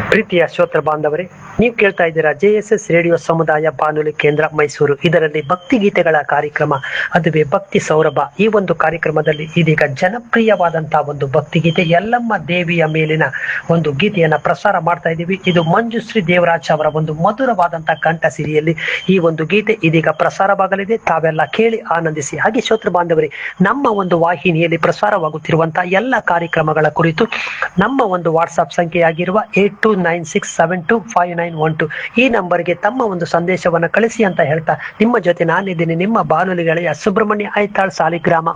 ಪ್ರೀತಿಯ ಶ್ರೋತ್ರ ಬಾಂಧವರೇ ನೀವು ಕೇಳ್ತಾ ಇದ್ದೀರಾ ಜೆ ಎಸ್ ಎಸ್ ರೇಡಿಯೋ ಸಮುದಾಯ ಬಾನುಲಿ ಕೇಂದ್ರ ಮೈಸೂರು ಇದರಲ್ಲಿ ಭಕ್ತಿ ಗೀತೆಗಳ ಕಾರ್ಯಕ್ರಮ ಅದುವೇ ಭಕ್ತಿ ಸೌರಭ ಈ ಒಂದು ಕಾರ್ಯಕ್ರಮದಲ್ಲಿ ಇದೀಗ ಜನಪ್ರಿಯವಾದಂತಹ ಒಂದು ಭಕ್ತಿ ಗೀತೆ ಯಲ್ಲಮ್ಮ ದೇವಿಯ ಮೇಲಿನ ಒಂದು ಗೀತೆಯನ್ನ ಪ್ರಸಾರ ಮಾಡ್ತಾ ಇದ್ದೀವಿ ಇದು ಮಂಜುಶ್ರೀ ದೇವರಾಜ್ ಅವರ ಒಂದು ಮಧುರವಾದಂತಹ ಕಂಠ ಸಿರಿಯಲ್ಲಿ ಈ ಒಂದು ಗೀತೆ ಇದೀಗ ಪ್ರಸಾರವಾಗಲಿದೆ ತಾವೆಲ್ಲ ಕೇಳಿ ಆನಂದಿಸಿ ಹಾಗೆ ಶ್ರೋತೃ ಬಾಂಧವರೇ ನಮ್ಮ ಒಂದು ವಾಹಿನಿಯಲ್ಲಿ ಪ್ರಸಾರವಾಗುತ್ತಿರುವಂತಹ ಎಲ್ಲ ಕಾರ್ಯಕ್ರಮಗಳ ಕುರಿತು ನಮ್ಮ ಒಂದು ವಾಟ್ಸ್ಆಪ್ ಸಂಖ್ಯೆಯಾಗಿರುವ eight two nine six seven two five nine one two ಈ ನಂಬರ್ಗೆ ತಮ್ಮ ಒಂದು ಸಂದೇಶವನ್ನು ಕಳಿಸಿ ಅಂತ ಹೇಳ್ತಾ ನಿಮ್ಮ ಜೊತೆ ನಾನಿದ್ದೀನಿ ನಿಮ್ಮ ಬಾನುಲಿ ಗೆಳೆಯ ಸುಬ್ರಹ್ಮಣ್ಯ ಐತಾಳ್ ಸಾಲಿಗ್ರಾಮ